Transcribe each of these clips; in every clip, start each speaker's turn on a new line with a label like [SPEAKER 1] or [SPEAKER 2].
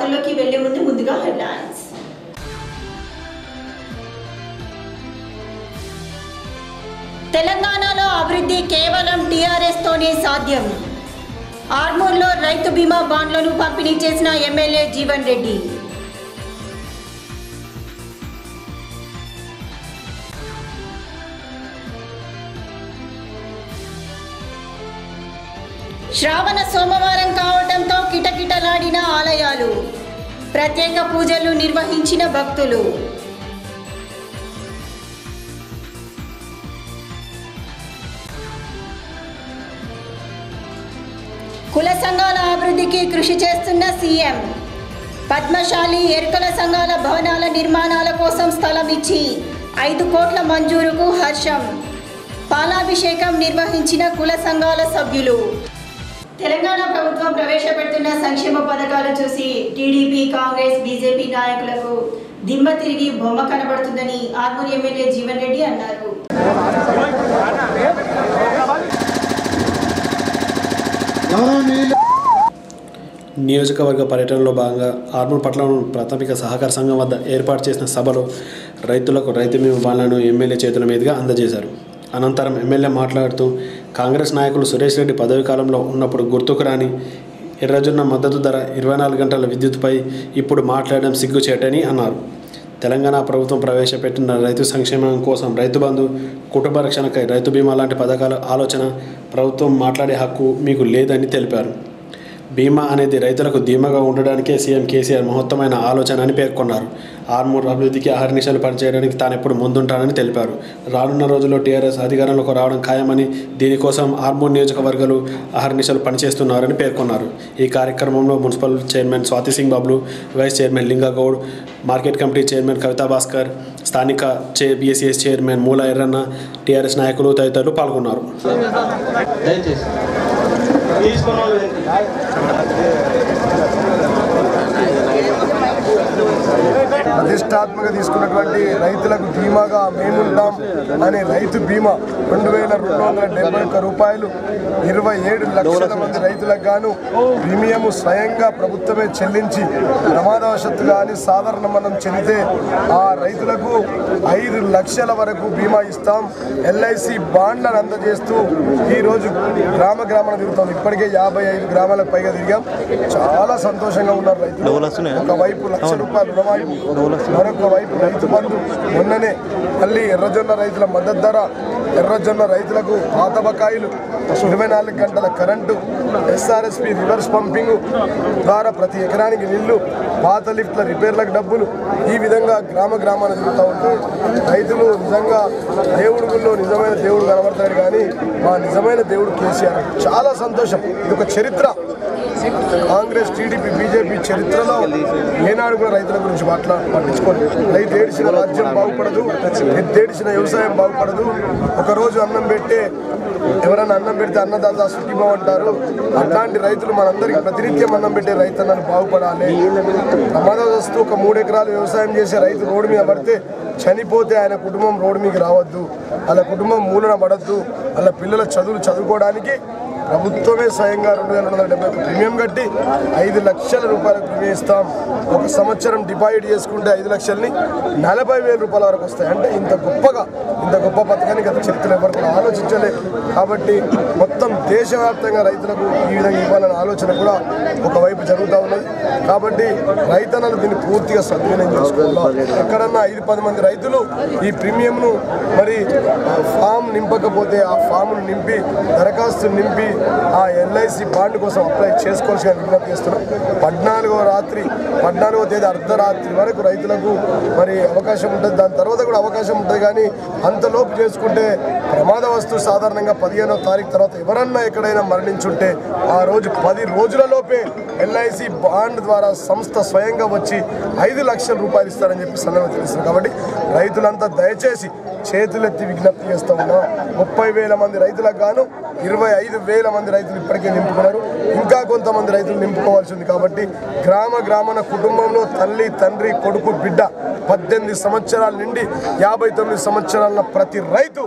[SPEAKER 1] వార్తల్లోకి వెళ్లే ముందు ముందుగా హెడ్లైన్స్ తెలంగాణలో అభివృద్ధి కేవలం టీఆర్ఎస్ తోనే సాధ్యం ఆర్మూర్లో రైతు బీమా బాండ్లను పంపిణీ చేసిన ఎమ్మెల్యే జీవన్ రెడ్డి శ్రావణ సోమవారం కావడంతో కిటకిటలాడిన ఆలయాలు ప్రత్యేక పూజలు నిర్వహించిన భక్తులు కుల సంఘాల అభివృద్ధికి కృషి చేస్తున్న సీఎం పద్మశాలి ఎరుకల సంఘాల భవనాల నిర్మాణాల కోసం స్థలం ఇచ్చి ఐదు కోట్ల మంజూరుకు హర్షం పాలాభిషేకం నిర్వహించిన కుల సంఘాల సభ్యులు తెలంగాణ ప్రభుత్వం ప్రవేశపెడుతున్న సంక్షేమ పథకాలు చూసి టీడీపీ కాంగ్రెస్ బీజేపీ నాయకులకు దిమ్మ తిరిగి బొమ్మ కనబడుతుందని ఆర్మూర్ ఎమ్మెల్యే జీవన్ రెడ్డి అన్నారు
[SPEAKER 2] నియోజకవర్గ పర్యటనలో భాగంగా ఆర్మూర్ పట్నం ప్రాథమిక సహకార సంఘం వద్ద ఏర్పాటు చేసిన సభలో రైతులకు రైతు బీమా బాలను ఎమ్మెల్యే చేతుల మీదుగా అందజేశారు అనంతరం ఎమ్మెల్యే మాట్లాడుతూ కాంగ్రెస్ నాయకులు సురేష్ రెడ్డి పదవి కాలంలో ఉన్నప్పుడు గుర్తుకు రాని ఎర్రజొన్న మద్దతు ధర ఇరవై నాలుగు గంటల విద్యుత్పై ఇప్పుడు మాట్లాడడం సిగ్గుచేటని అన్నారు తెలంగాణ ప్రభుత్వం ప్రవేశపెట్టిన రైతు సంక్షేమం కోసం రైతు బంధు కుటుంబ రక్షణకై రైతు బీమా లాంటి పథకాల ఆలోచన ప్రభుత్వం మాట్లాడే హక్కు మీకు లేదని తెలిపారు బీమా అనేది రైతులకు ధీమాగా ఉండడానికే సీఎం కేసీఆర్ మహత్తమైన ఆలోచన అని పేర్కొన్నారు ఆర్మూర్ అభివృద్ధికి అహర్నిశలు పనిచేయడానికి తాను ఎప్పుడు ముందుంటానని తెలిపారు రానున్న రోజుల్లో టీఆర్ఎస్ అధికారంలోకి రావడం ఖాయమని దీనికోసం ఆర్మూర్ నియోజకవర్గాలు అహర్నిశలు పనిచేస్తున్నారని పేర్కొన్నారు ఈ కార్యక్రమంలో municipal chairman Swathi Singh Babulu vice chairman Lingagoud market committee chairman Kavitha Bhaskar స్థానిక చే బీఎస్ఎస్ చైర్మన్ మూల ఎర్రన్న టీఆర్ఎస్ నాయకులు తదితరులు పాల్గొన్నారు
[SPEAKER 3] దయచేసి తీసుకున్న వాళ్ళు వెనక్కి.
[SPEAKER 4] ప్రతిష్టాత్మక తీసుకున్నటువంటి రైతులకు ధీమాగా మేముంటాం అనే రైతు బీమా రెండు వేల రెండు వందల డెబ్బై ఒక్క రూపాయలు ఇరవై ఏడు లక్షల మంది రైతులకు గాను ప్రీమియం స్వయంగా ప్రభుత్వమే చెల్లించి ప్రమాదవశత్తు కానీ సాధారణ మనం చెందితే ఆ రైతులకు ఐదు లక్షల వరకు బీమా ఇస్తాం ఎల్ఐసి బాండ్లను అందజేస్తూ ఈరోజు గ్రామ గ్రామాల తిరుగుతాం ఇప్పటికే యాభై ఐదు గ్రామాలకు పైగా తిరిగాం చాలా సంతోషంగా ఉన్నారు రైతులు ఒకవైపు లక్ష రూపాయలు రుణమాఫీ మరొక వైపు రైతు బంధు మొన్ననే మళ్ళీ ఎర్రజొన్న రైతుల మద్దతు ధర ఎర్రజొన్న రైతులకు పాత బకాయిలు ఇరవై నాలుగు గంటల కరెంటు ఎస్ఆర్ఎస్పి రివర్స్ పంపింగ్ ద్వారా ప్రతి ఎకరానికి నీళ్లు పాత లిఫ్ట్ల రిపేర్లకు డబ్బులు ఈ విధంగా గ్రామ గ్రామాలు తిరుగుతూ ఉంటే రైతులు నిజంగా దేవుడు గుళ్ళో నిజమైన దేవుడు కనబడతాడు కానీ మా నిజమైన దేవుడు కేసీఆర్ చాలా సంతోషం ఇది ఒక చరిత్ర కాంగ్రెస్ టీడీపీ బీజేపీ చరిత్రలో ఏనాడు కూడా రైతుల గురించి మాట్లా పట్టించుకోలేదు రైతు ఏడిచిన రాజ్యం బాగుపడదు ఎద్దేడిచిన వ్యవసాయం బాగుపడదు ఒకరోజు అన్నం పెట్టే ఎవరైనా అన్నం పెడితే అన్నదాత సుఖీభావం అంటారు అట్లాంటి రైతులు మనందరికీ ప్రతినిత్యం అన్నం పెట్టే రైతన్నలు బాగుపడాలి ప్రమాదవస్తు ఒక మూడు ఎకరాలు వ్యవసాయం చేసే రైతు రోడ్డు మీద పడితే చనిపోతే ఆయన కుటుంబం రోడ్డు మీకు రావద్దు వాళ్ళ కుటుంబం మూలన పడద్దు వాళ్ళ పిల్లల చదువులు చదువుకోవడానికి ప్రభుత్వమే స్వయంగా రెండు వేల రెండు వందల డెబ్బై ఒక ప్రీమియం కట్టి ఐదు లక్షల రూపాయలకు ప్రీమియం ఇస్తాం ఒక సంవత్సరం డిపాజిట్ చేసుకుంటే ఐదు లక్షల్ని నలభై వేల రూపాయల వరకు వస్తాయి అంటే ఇంత గొప్పగా ఇంత గొప్ప పథకాన్ని గత చరిత్ర ఎవరు కూడా ఆలోచించలే కాబట్టి మొత్తం దేశవ్యాప్తంగా రైతులకు ఈ విధంగా ఇవ్వాలనే ఆలోచన కూడా ఒకవైపు జరుగుతూ ఉన్నది కాబట్టి రైతన్నలు దీన్ని పూర్తిగా సద్వినియోగం చేసుకోవాలి ఎక్కడన్నా ఐదు పది మంది రైతులు ఈ ప్రీమియంను మరి ఆ ఫామ్ నింపకపోతే ఆ ఫామ్ను నింపి దరఖాస్తు నింపి ఆ ఎల్ఐసి బాండ్ కోసం అప్లై చేసుకోవాల్సిన విజ్ఞప్తి చేస్తున్నాం పద్నాలుగో రాత్రి పద్నాలుగో తేదీ అర్ధరాత్రి వరకు రైతులకు మరి అవకాశం ఉంటుంది దాని తర్వాత కూడా అవకాశం ఉంటుంది కానీ అంతలోపు చేసుకుంటే ప్రమాద వస్తువు సాధారణంగా పదిహేనో తారీఖు తర్వాత ఎవరన్నా ఎక్కడైనా మరణించుంటే ఆ రోజు పది రోజులలోపే ఎల్ఐసి బాండ్ ద్వారా సంస్థ స్వయంగా వచ్చి ఐదు లక్షల రూపాయలు ఇస్తారని చెప్పి సందర్భంగా తెలుస్తుంది కాబట్టి రైతులంతా దయచేసి చేతులెత్తి విజ్ఞప్తి చేస్తూ ఉన్నాం ముప్పై వేల మంది రైతులకు గాను ఇరవై ఐదు వేల మంది రైతులు ఇప్పటికే నింపుకున్నారు ఇంకా కొంతమంది రైతులు నింపుకోవాల్సి ఉంది కాబట్టి గ్రామ గ్రామాన కుటుంబంలో తల్లి తండ్రి కొడుకు బిడ్డ పద్దెనిమిది సంవత్సరాల నుండి యాభై తొమ్మిది సంవత్సరాల ప్రతి రైతు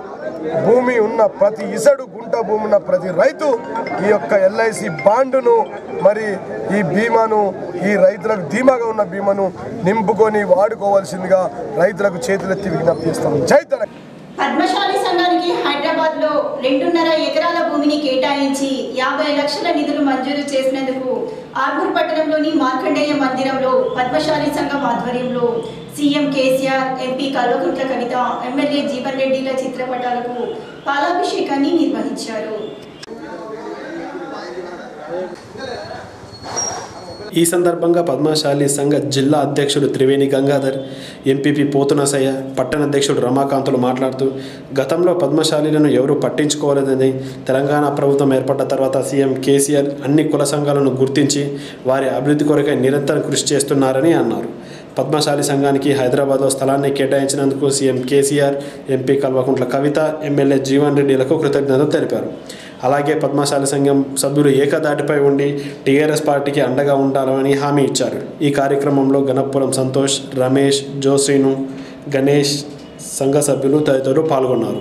[SPEAKER 4] భూమి ఉన్న ప్రతి ఇసడు గుంట భూమి ఉన్న ప్రతి రైతు ఈ యొక్క ఎల్ఐసి బాండును మరి ఈ బీమాను ఈ రైతులకు ధీమాగా ఉన్న బీమాను నింపుకొని వాడుకోవాల్సిందిగా రైతులకు చేతులెత్తి విజ్ఞప్తి చేస్తాం జై తెలంగాణ
[SPEAKER 1] పద్మశాలి సంఘానికి హైదరాబాద్ లో రెండున్నర ఎకరాల భూమిని కేటాయించి యాభై లక్షల నిధులు మంజూరు చేసినందుకు ఆర్మూర్ పట్టణంలోని మార్కండేయ మందిరంలో పద్మశాలి సంఘం ఆధ్వర్యంలో CM KCR MP Kalvakuntla Kavitha MLA Jeevan రెడ్డిల చిత్రపటాలకు పాలాభిషేకాన్ని నిర్వహించారు
[SPEAKER 2] ఈ సందర్భంగా పద్మశాలి సంఘ జిల్లా అధ్యక్షుడు త్రివేణి గంగాధర్ ఎంపీపీ పోతునసయ్య పట్టణ అధ్యక్షుడు రమాకాంతులు మాట్లాడుతూ గతంలో పద్మశాలీలను ఎవరూ పట్టించుకోలేదని తెలంగాణ ప్రభుత్వం ఏర్పడ్డ తర్వాత సీఎం కేసీఆర్ అన్ని కుల సంఘాలను గుర్తించి వారి అభివృద్ధి కొరకై నిరంతరం కృషి చేస్తున్నారని అన్నారు పద్మశాలి సంఘానికి హైదరాబాద్లో స్థలాన్ని కేటాయించినందుకు CM KCR MP Kalvakuntla Kavitha MLA Jeevan రెడ్డిలకు కృతజ్ఞతలు తెలిపారు అలాగే పద్మశాలి సంఘం సభ్యులు ఏకదాటిపై ఉండి టీఆర్ఎస్ పార్టీకి అండగా ఉండాలని హామీ ఇచ్చారు ఈ కార్యక్రమంలో గణపురం సంతోష్ రమేష్ జోశ్రీను గణేష్ సంఘ సభ్యులు తదితరులు పాల్గొన్నారు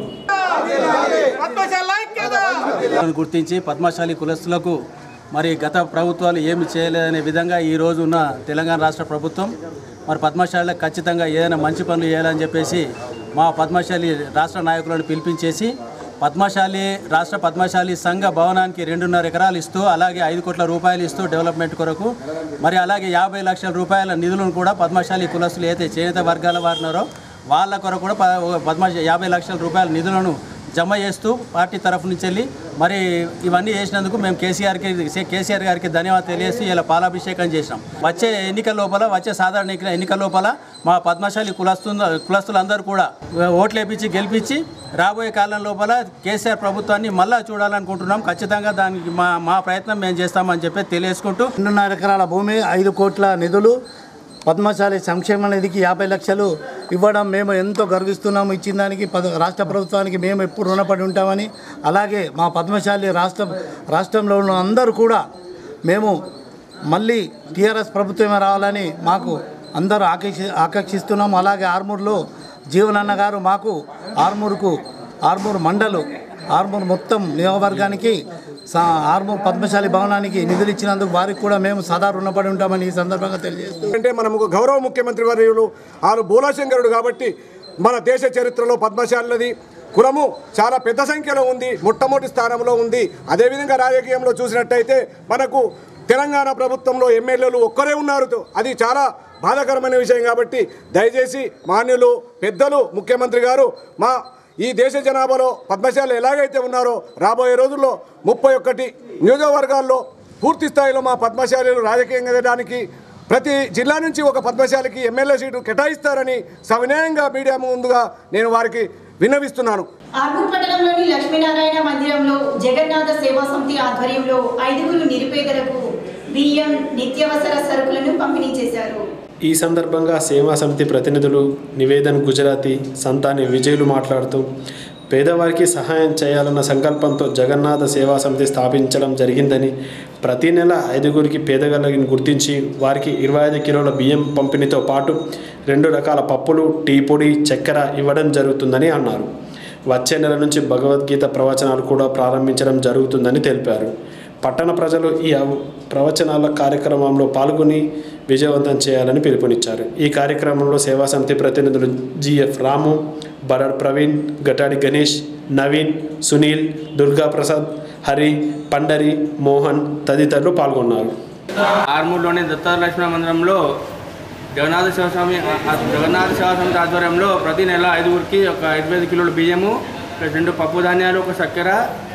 [SPEAKER 5] కులాలను గుర్తించి పద్మశాలి కులస్తులకు మరి గత ప్రభుత్వాలు ఏమి చేయలేదనే విధంగా ఈ రోజు ఉన్న తెలంగాణ రాష్ట్ర ప్రభుత్వం మరి పద్మశాలకు ఖచ్చితంగా ఏదైనా మంచి పనులు చేయాలని చెప్పేసి మా పద్మశాలి రాష్ట్ర నాయకులను పిలిపించేసి పద్మశాలి రాష్ట్ర పద్మశాలి సంఘ భవనానికి రెండున్నర ఎకరాలు ఇస్తూ అలాగే ఐదు కోట్ల రూపాయలు ఇస్తూ డెవలప్మెంట్ కొరకు మరి అలాగే యాభై లక్షల రూపాయల నిధులను కూడా పద్మశాలి కులస్తులు అయితే చేనేత వర్గాల వారినారో వాళ్ళ కొరకు కూడా ప- పద్మ యాభై లక్షల రూపాయల నిధులను జమ చేస్తూ పార్టీ తరఫు నుంచి వెళ్ళి మరి ఇవన్నీ చేసినందుకు మేము కేసీఆర్కి కేసీఆర్ గారికి ధన్యవాదాలు తెలియజేసి ఇలా పాలాభిషేకం చేసినాం వచ్చే ఎన్నికల లోపల వచ్చే సాధారణ ఎన్నికల ఎన్నికల లోపల మా పద్మశాలి కులస్తు కులస్తులందరూ కూడా ఓట్లు వేపించి గెలిపించి రాబోయే కాలం లోపల కేసీఆర్ ప్రభుత్వాన్ని మళ్ళా చూడాలనుకుంటున్నాం ఖచ్చితంగా దానికి మా మా ప్రయత్నం మేము చేస్తామని చెప్పి తెలియజేసుకుంటూ
[SPEAKER 6] రెండున్నర ఎకరాల భూమి ఐదు కోట్ల నిధులు పద్మశాలి సంక్షేమ నిధికి యాభై లక్షలు ఇవ్వడం మేము ఎంతో గర్విస్తున్నాము ఇచ్చిన దానికి పద రాష్ట్ర ప్రభుత్వానికి మేము ఎప్పుడు రుణపడి ఉంటామని అలాగే మా పద్మశాలి రాష్ట్రం రాష్ట్రంలో ఉన్న అందరూ కూడా మేము మళ్ళీ టీఆర్ఎస్ ప్రభుత్వమే రావాలని మాకు అందరూ ఆకర్షి ఆకర్షిస్తున్నాము అలాగే ఆర్మూర్లో జీవనన్న గారు మాకు ఆర్మూర్కు ఆర్మూర్ మండలు ఆర్మూర్ మొత్తం నియోజకవర్గానికి సా- ఆర్మూర్ పద్మశాలి భవనానికి నిధులు ఇచ్చినందుకు వారికి కూడా మేము సదా రుణపడి ఉంటామని ఈ సందర్భంగా తెలియజేస్తూ
[SPEAKER 7] అంటే మనము గౌరవ ముఖ్యమంత్రి వర్యులు ఆరు బోలాశంకరుడు కాబట్టి మన దేశ చరిత్రలో పద్మశాలది కులము చాలా పెద్ద సంఖ్యలో ఉంది మొట్టమొదటి స్థానంలో ఉంది అదేవిధంగా రాజకీయంలో చూసినట్టయితే మనకు తెలంగాణ ప్రభుత్వంలో ఎమ్మెల్యేలు ఒక్కరే ఉన్నారు అది చాలా బాధాకరమైన విషయం కాబట్టి దయచేసి మాన్యులు పెద్దలు ముఖ్యమంత్రి గారు మా ఈ దేశ జనాభాలో పద్మశాలు ఎలాగైతే ఉన్నారో రాబోయే రోజుల్లో ముప్పై ఒక్కటి నియోజకవర్గాల్లో పూర్తి స్థాయిలో మా పద్మశాలీలు రాజకీయంగా ఎదగడానికి ప్రతి జిల్లా నుంచి ఒక పద్మశాలికి ఎమ్మెల్యే సీటు కేటాయిస్తారని సవినయంగా మీడియా ముందుగా నేను వారికి విన్నవిస్తున్నాను
[SPEAKER 1] ఆర్మూర్ పట్టణంలోని లక్ష్మీనారాయణ మందిరంలో జగన్నాథ సేవా సమితి ఆధ్వర్యంలో ఐదుగురు నిరుపేదలకు బియ్యం నిత్యావసర సరుకులను పంపిణీ చేశారు
[SPEAKER 2] ఈ సందర్భంగా సేవా సమితి ప్రతినిధులు నివేదన్ గుజరాతీ సంతాని విజయులు మాట్లాడుతూ పేదవారికి సహాయం చేయాలన్న సంకల్పంతో జగన్నాథ సేవా సమితి స్థాపించడం జరిగిందని ప్రతి నెల ఐదుగురికి పేదగలని గుర్తించి వారికి ఇరవై ఐదు కిలోల బియ్యం పంపిణీతో పాటు రెండు రకాల పప్పులు టీ పొడి చక్కెర ఇవ్వడం జరుగుతుందని అన్నారు వచ్చే నెల నుంచి భగవద్గీత ప్రవచనాలు కూడా ప్రారంభించడం జరుగుతుందని తెలిపారు పట్టణ ప్రజలు ఈ అవ- ప్రవచనాల కార్యక్రమంలో పాల్గొని విజయవంతం చేయాలని పిలుపునిచ్చారు ఈ కార్యక్రమంలో సేవా సమితి ప్రతినిధులు జిఎఫ్ రాము బరడ్ ప్రవీణ్ గటాడి గణేష్ నవీన్ సునీల్ దుర్గా ప్రసాద్ హరి పండరి మోహన్ తదితరులు పాల్గొన్నారు
[SPEAKER 8] ఆర్మూర్లోని దత్తాత్ర లక్ష్మణ మందిరంలో జగన్నాథ శివస్వామి ఆ జగన్నాథ శివస్వామి ఆధ్వర్యంలో ప్రతి నెల ఐదుగురికి ఒక ఇరవై ఐదు కిలోల బియ్యము ప్లస్ రెండు పప్పు ధాన్యాలు ఒక చక్కెర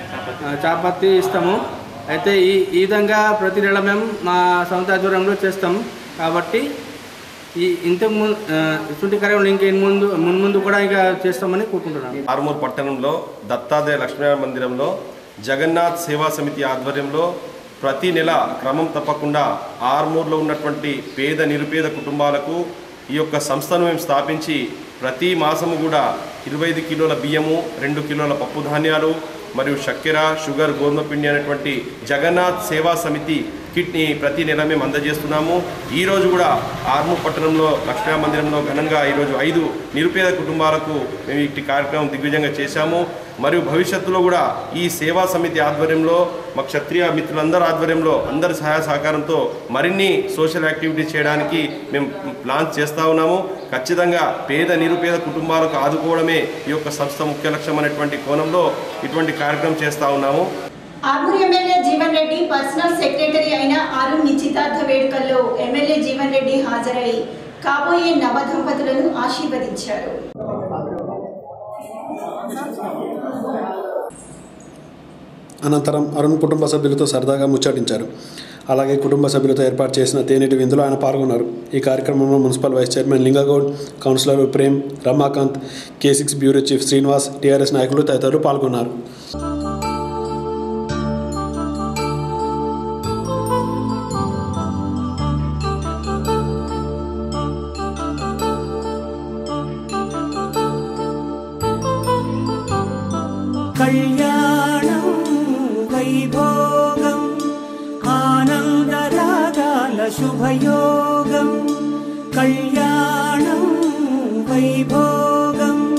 [SPEAKER 8] ఆ, చాపత్తి ఇస్తాము అయితే ఈ ఈ విధంగా ప్రతి నెల మేము మా సొంత ఆధ్వర్యంలో చేస్తాం కాబట్టి ఈ ఇంతకు ముందు ఇటువంటి కార్యక్రమం ఇంకా ఇన్ ముందు మున్ముందు కూడా ఇంకా చేస్తామని కోరుకుంటున్నాను
[SPEAKER 9] ఆర్మూర్ పట్టణంలో దత్తాత్రేయ లక్ష్మీనారాయణ మందిరంలో జగన్నాథ్ సేవా సమితి ఆధ్వర్యంలో ప్రతి నెల క్రమం తప్పకుండా ఆర్మూర్లో ఉన్నటువంటి పేద నిరుపేద కుటుంబాలకు ఈ యొక్క సంస్థను మేము స్థాపించి ప్రతి మాసము కూడా ఇరవై ఐదు కిలోల బియ్యము రెండు కిలోల పప్పు ధాన్యాలు మరియు చక్కెర షుగర్ గోధుమ పిండి అనేటువంటి జగన్నాథ్ సేవా సమితి కిట్ని ప్రతి నెల మేము అందజేస్తున్నాము ఈ రోజు కూడా ఆర్మూర్ పట్టణంలో లక్ష్మీ మందిరంలో ఘనంగా ఈరోజు ఐదు నిరుపేద కుటుంబాలకు మేము ఇట్టి కార్యక్రమం దిగ్విజయంగా చేశాము మరియు భవిష్యత్తులో కూడా ఈ సేవా సమితి ఆధ్వర్యంలో మా క్షత్రియ మిత్రులందరి ఆధ్వర్యంలో అందరి సహాయ సహకారంతో మరిన్ని సోషల్ యాక్టివిటీస్ చేయడానికి మేము ప్లాన్ చేస్తూ ఉన్నాము ఖచ్చితంగా పేద నిరుపేద కుటుంబాలకు ఆదుకోవడమే ఈ యొక్క సంస్థ ముఖ్య లక్ష్యం అనేటువంటి కోణంలో ఇటువంటి కార్యక్రమం చేస్తూ ఉన్నాము
[SPEAKER 1] Armoor MLA Jeevan Reddy personal secretary అయిన అరుణ్ నిశ్చితార్థ వేడుకల్లో ఎమ్మెల్యే జీవన్ రెడ్డి హాజరై కాబోయే నవ దంపతులను ఆశీర్వదించారు
[SPEAKER 2] అనంతరం అరుణ్ కుటుంబ సభ్యులతో సరదాగా ముచ్చటించారు అలాగే కుటుంబ సభ్యులతో ఏర్పాటు చేసిన తేనెటి విందులో ఆయన పాల్గొన్నారు ఈ కార్యక్రమంలో municipal vice chairman Lingagoud councillor Prem Ramakanth K six bureau chief Srinivas TRS నాయకులు తదితరులు పాల్గొన్నారు
[SPEAKER 10] కళ్యాణం వైభోగం ఆనందరాగాల శుభయోగం కళ్యాణం వైభోగం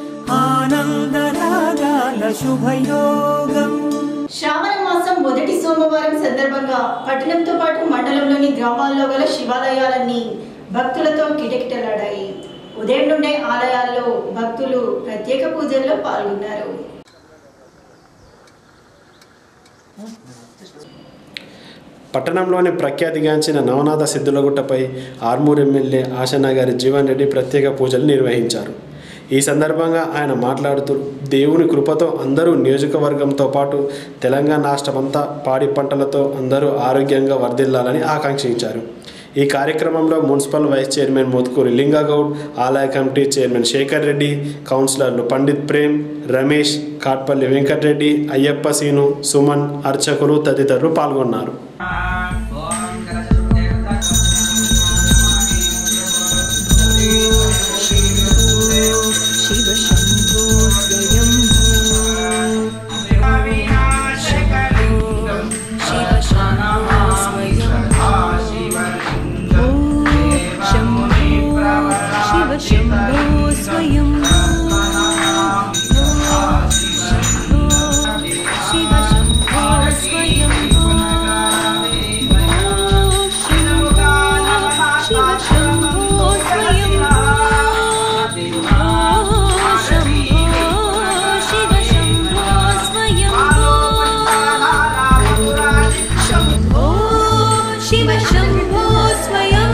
[SPEAKER 10] ఆనందరాగాల శుభయోగం
[SPEAKER 1] శ్రావణ మాసం మొదటి సోమవారం సందర్భంగా పట్టణంతో పాటు మండలంలోని గ్రామాల్లో గల శివాలయాలన్నీ భక్తులతో కిటకిటలాడాయి ఉదయం నుండే ఆలయాల్లో భక్తులు ప్రత్యేక పూజల్లో పాల్గొన్నారు
[SPEAKER 2] పట్టణంలోని ప్రఖ్యాతిగాంచిన నవనాథ సిద్ధులగుట్టపై ఆర్మూర్ ఎమ్మెల్యే ఆశనా గారి జీవన్ రెడ్డి ప్రత్యేక పూజలు నిర్వహించారు ఈ సందర్భంగా ఆయన మాట్లాడుతూ దేవుని కృపతో అందరూ నియోజకవర్గంతో పాటు తెలంగాణ రాష్ట్రమంతా పాడి పంటలతో అందరూ ఆరోగ్యంగా వర్ధిల్లాలని ఆకాంక్షించారు ఈ కార్యక్రమంలో municipal vice chairman Mothkuri Lingagoud ఆలయ కమిటీ చైర్మన్ శేఖర్ రెడ్డి కౌన్సిలర్లు పండిత్ ప్రేమ్ రమేష్ కాట్పల్లి వెంకటరెడ్డి అయ్యప్ప సీను సుమన్ అర్చకులు తదితరులు పాల్గొన్నారు
[SPEAKER 10] శివ శంభో స్వయం శివ శంభో స్వయం శంభో శివ శంభో స్వయం శివ శంభో స్వయం శివ శంభో స్వయం శివ శంభో స్వయం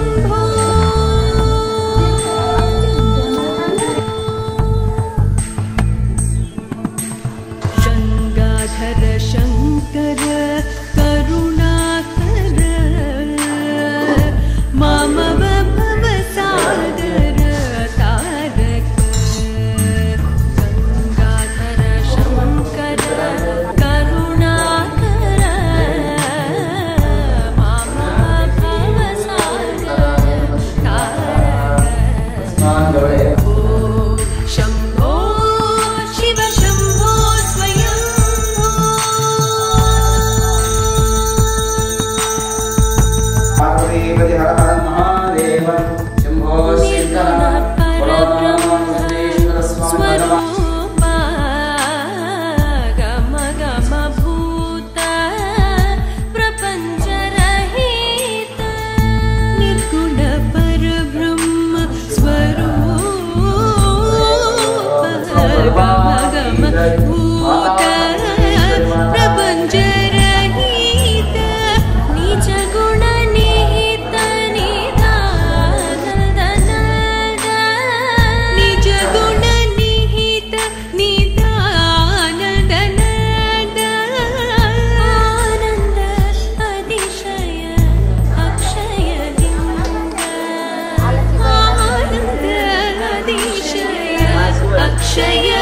[SPEAKER 10] గంగాధర శంకర కరుణాకర మమ భవ సాగర తారక గంగాధర శంకర కరుణాకర మమ భవ సాగర తారక శంభో శివ శంభో స్వయం
[SPEAKER 11] పార్వతీపతి హర హర మహాదేవ శంభో శంకర పురాణేశ్వర స్వామి భగవాన్
[SPEAKER 10] గమ గమ భూత ప్రపంచ రహిత నిర్గుణ పరబ్రహ్మ స్వరూప గమ గమ భూత ప్రపంచ రహిత నిజ గుణ నిహిత నిదాన నిజ గుణ నిహిత నిదానంద ఆనంద అతిశయ అక్షయ ఆనంద అతిశయ అక్షయ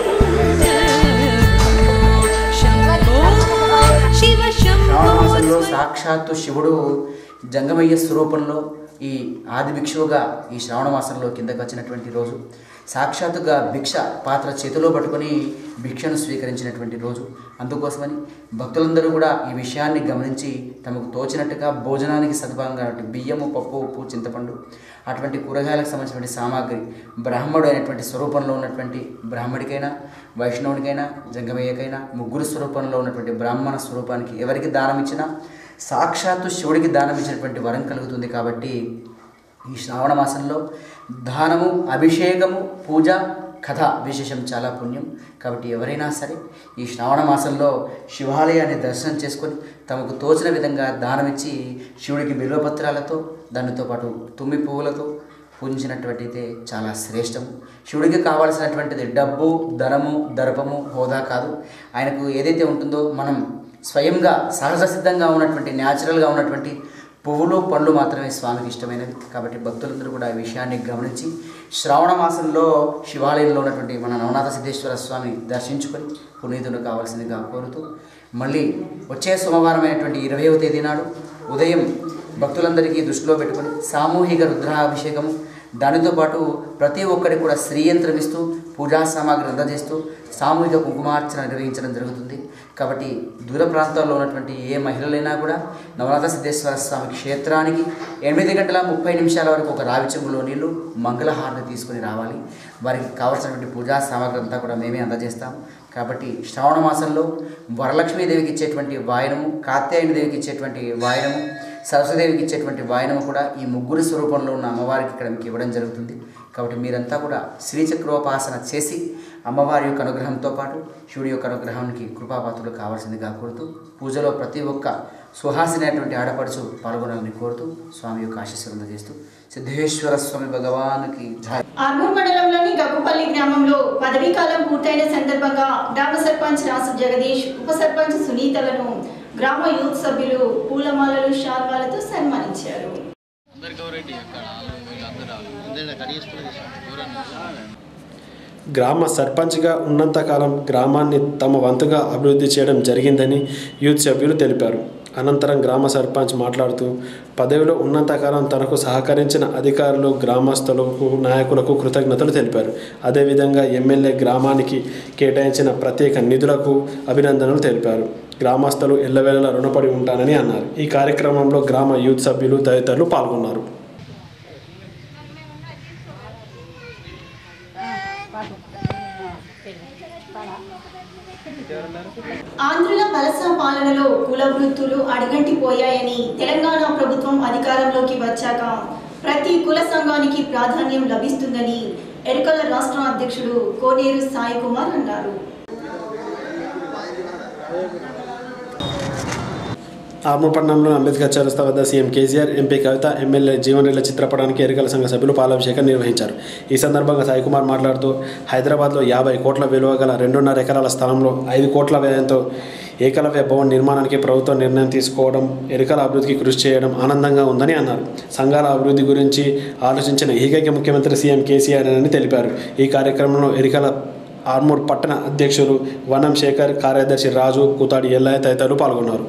[SPEAKER 10] శంభో శివ శంభో
[SPEAKER 11] శ్రావణమాసంలో సాక్షాత్తు శివుడు జంగమయ్య స్వరూపంలో ఈ ఆది భిక్షువుగా ఈ శ్రావణ మాసంలో కిందకు వచ్చినటువంటి రోజు
[SPEAKER 12] సాక్షాత్తుగా భిక్ష పాత్ర చేతిలో పట్టుకొని భిక్షను స్వీకరించినటువంటి రోజు అందుకోసమని భక్తులందరూ కూడా ఈ విషయాన్ని గమనించి తమకు తోచినట్టుగా భోజనానికి సదుపాయంగా బియ్యము పప్పు ఉప్పు చింతపండు అటువంటి కూరగాయలకు సంబంధించినటువంటి సామాగ్రి బ్రాహ్మడు అయినటువంటి స్వరూపంలో ఉన్నటువంటి బ్రాహ్మడికైనా వైష్ణవునికైనా జంగమయ్యకైనా ముగ్గురు స్వరూపంలో ఉన్నటువంటి బ్రాహ్మణ స్వరూపానికి ఎవరికి దానం ఇచ్చినా సాక్షాత్తు శివుడికి దానం ఇచ్చినటువంటి వరం కలుగుతుంది కాబట్టి ఈ శ్రావణ మాసంలో దానము అభిషేకము పూజ కథ విశేషం చాలా పుణ్యం కాబట్టి ఎవరైనా సరే ఈ శ్రావణ మాసంలో శివాలయాన్ని దర్శనం చేసుకొని తమకు తోచిన విధంగా దానమిచ్చి శివుడికి బిల్వపత్రాలతో దానితో పాటు తుమ్మి పువ్వులతో పూజించినటువంటిదే చాలా శ్రేష్టం శివుడికి కావాల్సినటువంటిది డబ్బు ధనము దర్పము హోదా కాదు ఆయనకు ఏదైతే ఉంటుందో మనం స్వయంగా సహజ సిద్ధంగా ఉన్నటువంటి న్యాచురల్గా ఉన్నటువంటి పువ్వులు పండ్లు మాత్రమే స్వామికి ఇష్టమైనవి కాబట్టి భక్తులందరూ కూడా ఈ విషయాన్ని గమనించి శ్రావణ మాసంలో శివాలయంలో ఉన్నటువంటి మన నవనాథ సిద్ధేశ్వర స్వామి దర్శించుకొని పునీతులు కావాల్సిందిగా కోరుతూ మళ్ళీ వచ్చే సోమవారం అయినటువంటి ఇరవైవ తేదీ నాడు ఉదయం భక్తులందరికీ దృష్టిలో పెట్టుకొని సామూహిక రుద్రాభిషేకము దానితో పాటు ప్రతి ఒక్కరికి కూడా శ్రీయంత్రం ఇస్తూ పూజా సామాగ్రి అందజేస్తూ సామూహిక కుంకుమార్చన నిర్వహించడం జరుగుతుంది కాబట్టి దూర ప్రాంతాల్లో ఉన్నటువంటి ఏ మహిళలైనా కూడా నవనాథ సిద్ధేశ్వర స్వామి క్షేత్రానికి ఎనిమిది గంటల ముప్పై నిమిషాల వరకు ఒక రావి చెంబులో నీళ్లు మంగళహారతి తీసుకొని రావాలి వారికి కావాల్సినటువంటి పూజా సామాగ్రి అంతా కూడా మేమే అందజేస్తాం కాబట్టి శ్రావణ మాసంలో వరలక్ష్మీదేవికి ఇచ్చేటువంటి వాయనము కాత్యాయని దేవికి ఇచ్చేటువంటి వాయనము సరస్వదేవికి ఇచ్చేటువంటి వాయనము కూడా ఈ ముగ్గురు స్వరూపంలో ఉన్న అమ్మవారికి ఇక్కడ మీకు ఇవ్వడం జరుగుతుంది కాబట్టి మీరంతా కూడా శ్రీచక్రోపాసన చేసి అమ్మవారి యొక్క అనుగ్రహంతో పాటు శివుడి యొక్క అనుగ్రహానికి కృపాపాత్రులు కావాల్సిందిగా కోరుతూ పూజలో ప్రతి ఒక్క సుహాసినటువంటి ఆడపడుచు పాల్గొనాలని కోరుతూ స్వామి యొక్క ఆశీస్సులు అందజేస్తూ సిద్ధేశ్వర స్వామి భగవానికి జయ
[SPEAKER 1] ఆర్మూర్ మండలంలోని గబ్బుపల్లి గ్రామంలో పదవీ కాలం పూర్తయిన సందర్భంగా గ్రామ సర్పంచ్ రాసు జగదీష్ ఉప సర్పంచ్ సునీతలను గ్రామ యూత్ సభ్యులు పూలమాలలు శాల్వాలతో సన్మానించారు
[SPEAKER 2] గ్రామ సర్పంచ్గా ఉన్నంతకాలం గ్రామాన్ని తమ వంతుగా అభివృద్ధి చేయడం జరిగిందని యూత్ సభ్యులు తెలిపారు అనంతరం గ్రామ సర్పంచ్ మాట్లాడుతూ పదవిలో ఉన్నంతకాలం తనకు సహకరించిన అధికారులు గ్రామస్తులకు నాయకులకు కృతజ్ఞతలు తెలిపారు అదేవిధంగా ఎమ్మెల్యే గ్రామానికి కేటాయించిన ప్రత్యేక నిధులకు అభినందనలు తెలిపారు గ్రామస్తులు ఎల్లవేళలా రుణపడి ఉంటానని అన్నారు ఈ కార్యక్రమంలో గ్రామ యూత్ సభ్యులు తదితరులు పాల్గొన్నారు
[SPEAKER 1] ఆంధ్రుల వలస పాలనలో కుల వృత్తులు అడుగంటిపోయాయని తెలంగాణ ప్రభుత్వం అధికారంలోకి వచ్చాక ప్రతి కుల సంఘానికి ప్రాధాన్యం లభిస్తుందని ఎరుకల రాష్ట్ర అధ్యక్షుడు కోనేరు సాయి కుమార్ అన్నారు
[SPEAKER 2] ఆర్మపట్నంలో అంబేద్కర్ చౌరస్తా వద్ద CM KCR MP Kavitha MLA Jeevan Reddy చిత్రపటానికి ఎన్నికల సంఘ సభ్యులు పాలాభిషేకం నిర్వహించారు ఈ సందర్భంగా సాయికుమార్ మాట్లాడుతూ హైదరాబాద్లో యాభై కోట్ల విలువ గల రెండున్నర ఎకరాల స్థలంలో ఐదు కోట్ల వ్యయంతో ఏకలవ్య భవన్ నిర్మాణానికి ప్రభుత్వం నిర్ణయం తీసుకోవడం ఎరుకల అభివృద్ధికి కృషి చేయడం ఆనందంగా ఉందని అన్నారు సంఘాల అభివృద్ధి గురించి ఆలోచించిన ఏకైక ముఖ్యమంత్రి సీఎం కేసీఆర్ అని తెలిపారు ఈ కార్యక్రమంలో ఎరికల ఆర్మూర్ పట్టణ అధ్యక్షులు వనం శేఖర్ కార్యదర్శి రాజు కుతాడి ఎల్లయ్య తదితరులు పాల్గొన్నారు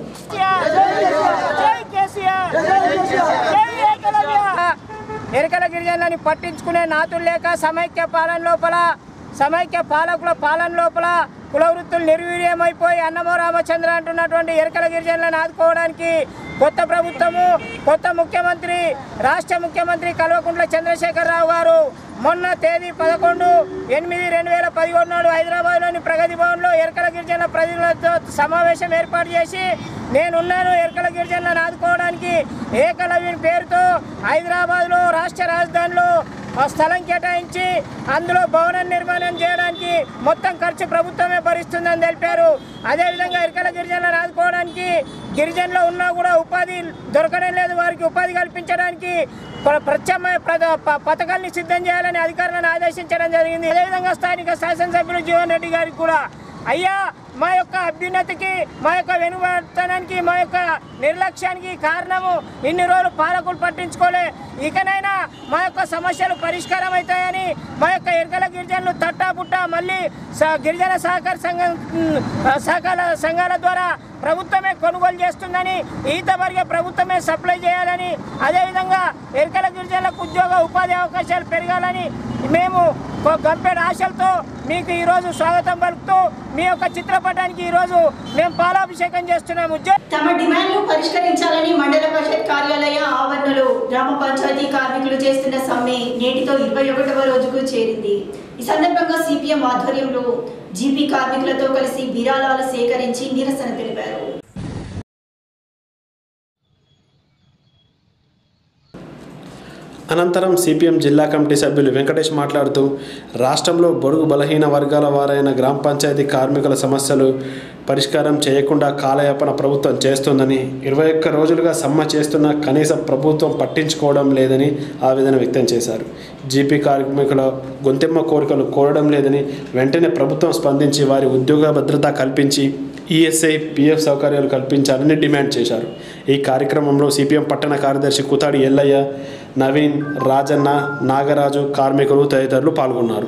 [SPEAKER 13] ఎరికల గిరిజనులని పట్టించుకునే నాతులు లేక సమైక్య పాలన లోపల సమైక్య పాలకుల పాలన లోపల కుల వృత్తులు నిర్వీర్యమైపోయి అన్నమో రామచంద్ర అంటున్నటువంటి ఎరకల గిరిజనులను ఆదుకోవడానికి కొత్త ప్రభుత్వము కొత్త ముఖ్యమంత్రి రాష్ట్ర ముఖ్యమంత్రి కల్వకుంట్ల చంద్రశేఖరరావు గారు మొన్న తేదీ పదకొండు ఎనిమిది రెండు వేల పదిహేను నాడు హైదరాబాద్లోని ప్రగతి భవన్లో ఎరకల గిరిజనుల ప్రజలతో సమావేశం ఏర్పాటు చేసి నేనున్నాను ఎరకల గిరిజనులను ఆదుకోవడానికి ఏకలవ్యుని పేరుతో హైదరాబాద్లో రాష్ట్ర రాజధానిలో ఆ స్థలం కేటాయించి అందులో భవన నిర్మాణం చేయడానికి మొత్తం ఖర్చు ప్రభుత్వమే భరిస్తుందని తెలిపారు అదేవిధంగా ఇరకల గిరిజనులను ఆదుకోవడానికి గిరిజనులు ఉన్నా కూడా ఉపాధి దొరకడం లేదు వారికి ఉపాధి కల్పించడానికి ప్ర- ప్రత్యామ్నాయ ప్రద- ప- పథకాల్ని సిద్ధం చేయాలని అధికారులను ఆదేశించడం జరిగింది అదేవిధంగా స్థానిక శాసనసభ్యులు జీవన్ రెడ్డి గారికి కూడా అయ్యా మా యొక్క అభ్యున్నతికి మా యొక్క వెనువర్తనానికి మా యొక్క నిర్లక్ష్యానికి కారణము ఇన్ని రోజులు పాలకులు పట్టించుకోలే ఇకనైనా మా యొక్క సమస్యలు పరిష్కారం అవుతాయని మా యొక్క ఎరకల గిరిజనులు తట్టా పుట్టా మళ్ళీ స- గిరిజన సహకార సంఘం ఉమ్, సహకార సంఘాల ద్వారా ప్రభుత్వమే కొనుగోలు చేస్తుందని ఈత వరకే ప్రభుత్వమే సప్లై చేయాలని అదేవిధంగా ఎరకల గిరిజనులకు ఉద్యోగ ఉపాధి అవకాశాలు పెరగాలని మేము గొ- గంపెడు ఆశలతో మీకు ఈరోజు స్వాగతం పలుకుతూ మీ యొక్క చిత్రపటానికి ఈరోజు మేము పాలాభిషేకం చేస్తున్నాము జై
[SPEAKER 1] తమ డిమాండ్లు పరిష్కరించాలని మండల పరిషత్ కార్యాలయ ఆవరణలో గ్రామ పంచాయతీ కార్మికులు చేస్తున్న సమ్మె నేటితో ఇరవై ఒకటవ రోజుకు చేరింది ఈ సందర్భంగా సిపిఎం ఆధ్వర్యంలో జీపీ కార్మికులతో కలిసి విరాళాలు సేకరించి నిరసన తెలిపారు
[SPEAKER 2] అనంతరం సిపిఎం జిల్లా కమిటీ సభ్యులు వెంకటేష్ మాట్లాడుతూ రాష్ట్రంలో బడుగు బలహీన వర్గాల వారైన గ్రామ పంచాయతీ కార్మికుల సమస్యలు పరిష్కారం చేయకుండా కాలయాపన ప్రభుత్వం చేస్తుందని ఇరవై ఒక్క రోజులుగా సమ్మె చేస్తున్న కనీస ప్రభుత్వం పట్టించుకోవడం లేదని ఆవేదన వ్యక్తం చేశారు జీపీ కార్మికుల గొంతెమ్మ కోరికలు కోరడం లేదని వెంటనే ప్రభుత్వం స్పందించి వారి ఉద్యోగ భద్రత కల్పించి ఈఎస్ఐ పిఎఫ్ సౌకర్యాలు కల్పించాలని డిమాండ్ చేశారు ఈ కార్యక్రమంలో సిపిఎం పట్టణ కార్యదర్శి కుతాడి ఎల్లయ్య నవీన్ రాజన్న నాగరాజు కార్మికులు తదితరులు పాల్గొన్నారు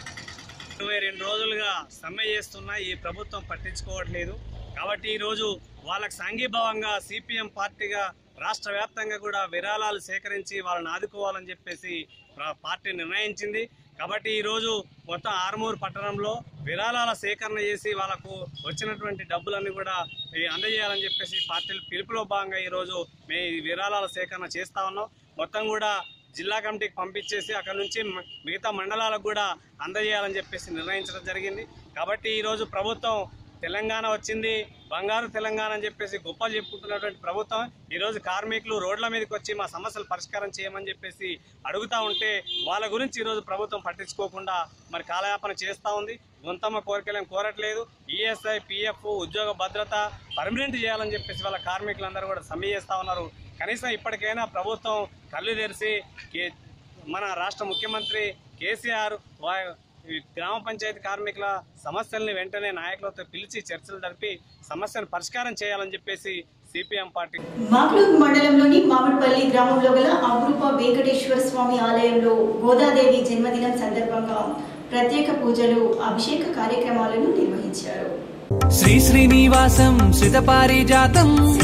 [SPEAKER 14] ఇరవై రెండు రోజులుగా సమ్మె చేస్తున్నా ఈ ప్రభుత్వం పట్టించుకోవట్లేదు కాబట్టి ఈరోజు వాళ్ళకి సంఘీభావంగా సిపిఎం పార్టీగా రాష్ట్ర వ్యాప్తంగా కూడా విరాళాలు సేకరించి వాళ్ళని ఆదుకోవాలని చెప్పేసి ప్ర- పార్టీ నిర్ణయించింది కాబట్టి ఈరోజు మొత్తం ఆర్మూరు పట్టణంలో విరాళాల సేకరణ చేసి వాళ్ళకు వచ్చినటువంటి డబ్బులన్నీ కూడా ఈ అందజేయాలని చెప్పేసి పార్టీలు పిలుపులో భాగంగా ఈరోజు మేము ఈ విరాళాల సేకరణ చేస్తా ఉన్నాం మొత్తం కూడా జిల్లా కమిటీకి పంపించేసి అక్కడ నుంచి మ- మిగతా మండలాలకు కూడా అందజేయాలని చెప్పేసి నిర్ణయించడం జరిగింది కాబట్టి ఈరోజు ప్రభుత్వం తెలంగాణ వచ్చింది బంగారు తెలంగాణ అని చెప్పేసి గొప్పలు చెప్పుకుంటున్నటువంటి ప్రభుత్వం ఈరోజు కార్మికులు రోడ్ల మీదకి వచ్చి మా సమస్యలు పరిష్కారం చేయమని చెప్పేసి అడుగుతా ఉంటే వాళ్ళ గురించి ఈరోజు ప్రభుత్వం పట్టించుకోకుండా మరి కాలయాపన చేస్తూ ఉంది గొంతమ్మ కోరికలేం కోరట్లేదు ఈఎస్ఐ పిఎఫ్ ఉద్యోగ భద్రత పర్మనెంట్ చేయాలని చెప్పేసి వాళ్ళ కార్మికులందరూ కూడా సమ్మె చేస్తూ ఉన్నారు కనీసం ఇప్పటికైనా ప్రభుత్వం కళ్ళు తెరిచి కే- మన రాష్ట్ర ముఖ్యమంత్రి కేసీఆర్ వా- ఈ గ్రామ పంచాయతీ కార్మికుల సమస్యల్ని వెంటనే నాయకులతో పిలిచి చర్చలు జరిపి సమస్యను పరిష్కారం చేయాలని చెప్పేసి సిపిఎం పార్టీ
[SPEAKER 1] మాక్లూరు మండలంలోని మామిడిపల్లి గ్రామంలో గల అమృప వెంకటేశ్వర స్వామి ఆలయంలో గోదాదేవి జన్మదినం సందర్భంగా ప్రత్యేక పూజలు అభిషేక కార్యక్రమాలను నిర్వహించారు
[SPEAKER 15] శ్రీ శ్రీనివాసం శ్రితపారిజాతం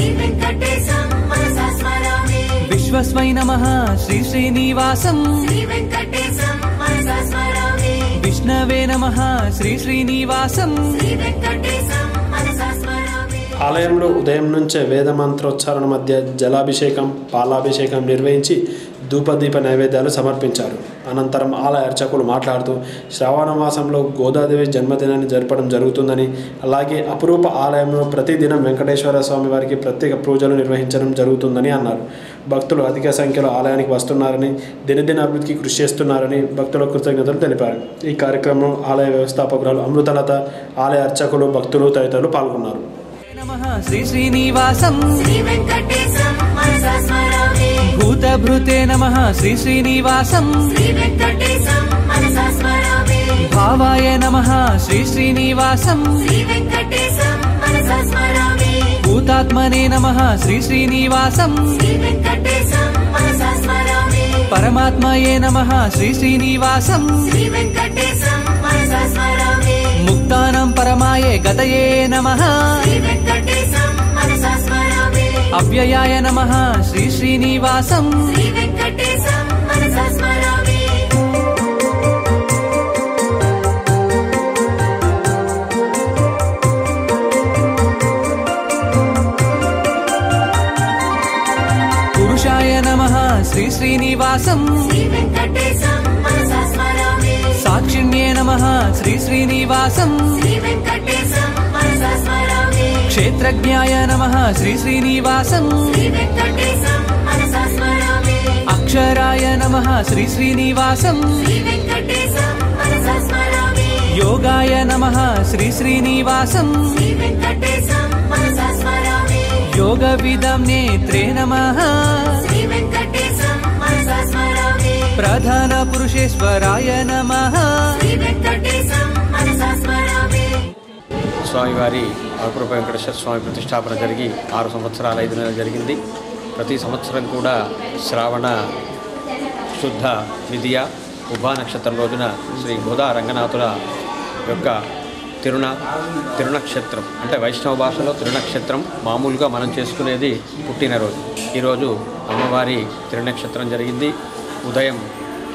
[SPEAKER 15] విశ్వస్మై నమ శ్రీ శ్రీనివాసం విష్ణవే నమ శ్రీ శ్రీనివాసం
[SPEAKER 2] ఆలయంలో ఉదయం నుంచే వేద మంత్రోచ్చారణ మధ్య జలాభిషేకం పాలాభిషేకం నిర్వహించి ధూపదీప నైవేద్యాలు సమర్పించారు అనంతరం ఆలయ అర్చకులు మాట్లాడుతూ శ్రావణ మాసంలో గోదాదేవి జన్మదినాన్ని జరపడం జరుగుతుందని అలాగే అపురూప ఆలయంలో ప్రతిదినం వెంకటేశ్వర స్వామి వారికి ప్రత్యేక పూజలు నిర్వహించడం జరుగుతుందని అన్నారు భక్తులు అధిక సంఖ్యలో ఆలయానికి వస్తున్నారని దినదిన అభివృద్ధికి కృషి చేస్తున్నారని భక్తుల కృతజ్ఞతలు తెలిపారు ఈ కార్యక్రమంలో ఆలయ వ్యవస్థాపకురాలు అమృతలత ఆలయ అర్చకులు భక్తులు తదితరులు పాల్గొన్నారు
[SPEAKER 15] నమ శ్రీ శ్రీనివాసం భూతభృతే నమ శ్రీ శ్రీనివాసం భావాయ నమ శ్రీ శ్రీనివాసం భూతాత్మనే నమ శ్రీ శ్రీనివాసం పరమాత్మయే నమ శ్రీ శ్రీనివాసం ముక్తానం పరమాయే గతయే నమ అవ్యయాయ నమ శ్రీ శ్రీనివాసం పురుషాయ నమ శ్రీ శ్రీనివాసం సాక్షిణ్యే నమ శ్రీ శ్రీనివాసం క్షేత్రజ్ఞాయ నమ శ్రీ శ్రీనివాసం అక్షరాయ నమ శ్రీ శ్రీనివాసం యోగాయ నమ శ్రీ శ్రీనివాసం యోగ విదం నేత్రే నమ ప్రధాన పురుషేశ్వరాయ నమ
[SPEAKER 16] స్వామివారి అపరూప వెంకటేశ్వర స్వామి ప్రతిష్టాపన జరిగి ఆరు సంవత్సరాలు ఐదు నెలలు జరిగింది ప్రతి సంవత్సరం కూడా శ్రావణ శుద్ధ విధియ ఉభా నక్షత్రం రోజున శ్రీ గోదా రంగనాథుల యొక్క తిరుణ తిరునక్షత్రం అంటే వైష్ణవ భాషలో తిరునక్షత్రం మామూలుగా మనం చేసుకునేది పుట్టినరోజు ఈరోజు అమ్మవారి తిరునక్షత్రం జరిగింది ఉదయం